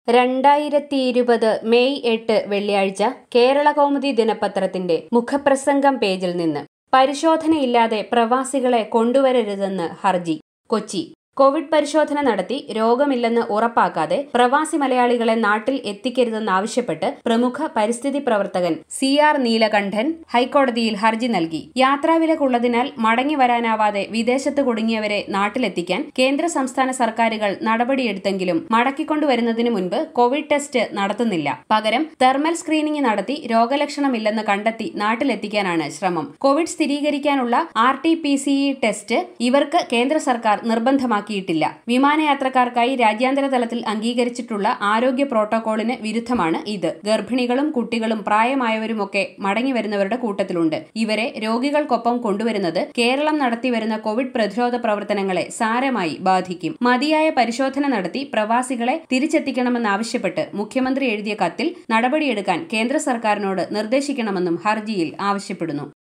രണ്ടായിരത്തി ഇരുപത് മെയ് എട്ട് വെള്ളിയാഴ്ച കേരള കൗമുദി ദിനപത്രത്തിന്റെ മുഖപ്രസംഗം പേജിൽ നിന്ന് പരിശോധനയില്ലാതെ പ്രവാസികളെ കൊണ്ടുവരരുതെന്ന് ഹർജി കൊച്ചി കോവിഡ് പരിശോധന നടത്തി രോഗമില്ലെന്ന് ഉറപ്പാക്കാതെ പ്രവാസി മലയാളികളെ നാട്ടിൽ എത്തിക്കരുതെന്നാവശ്യപ്പെട്ട് പ്രമുഖ പരിസ്ഥിതി പ്രവർത്തകൻ സി ആർ നീലകണ്ഠൻ ഹൈക്കോടതിയിൽ ഹർജി നൽകി യാത്രാവിലക്കുള്ളതിനാൽ മടങ്ങി വരാനാവാതെ വിദേശത്ത് കുടുങ്ങിയവരെ നാട്ടിലെത്തിക്കാൻ കേന്ദ്ര സംസ്ഥാന സർക്കാരുകൾ നടപടിയെടുത്തെങ്കിലും മടക്കിക്കൊണ്ടുവരുന്നതിന് മുൻപ് കോവിഡ് ടെസ്റ്റ് നടത്തുന്നില്ല പകരം തെർമൽ സ്ക്രീനിംഗ് നടത്തി രോഗലക്ഷണമില്ലെന്ന് കണ്ടെത്തി നാട്ടിലെത്തിക്കാനാണ് ശ്രമം കോവിഡ് സ്ഥിരീകരിക്കാനുള്ള R T P C E test ഇവർക്ക് കേന്ദ്ര സർക്കാർ നിർബന്ധമാക്കി നടപ്പാക്കിയിട്ടില്ല വിമാനയാത്രക്കാർക്കായി രാജ്യാന്തര തലത്തിൽ അംഗീകരിച്ചിട്ടുള്ള ആരോഗ്യ പ്രോട്ടോകോളിന് വിരുദ്ധമാണ് ഇത് ഗർഭിണികളും കുട്ടികളും പ്രായമായവരുമൊക്കെ മടങ്ങിവരുന്നവരുടെ കൂട്ടത്തിലുണ്ട് ഇവരെ രോഗികൾക്കൊപ്പം കൊണ്ടുവരുന്നത് കേരളം നടത്തിവരുന്ന കോവിഡ് പ്രതിരോധ പ്രവർത്തനങ്ങളെ സാരമായി ബാധിക്കും മതിയായ പരിശോധന നടത്തി പ്രവാസികളെ തിരിച്ചെത്തിക്കണമെന്നാവശ്യപ്പെട്ട് മുഖ്യമന്ത്രി എഴുതിയ കത്തിൽ നടപടിയെടുക്കാൻ കേന്ദ്ര സർക്കാരിനോട് നിർദ്ദേശിക്കണമെന്നും ഹർജിയിൽ ആവശ്യപ്പെടുന്നു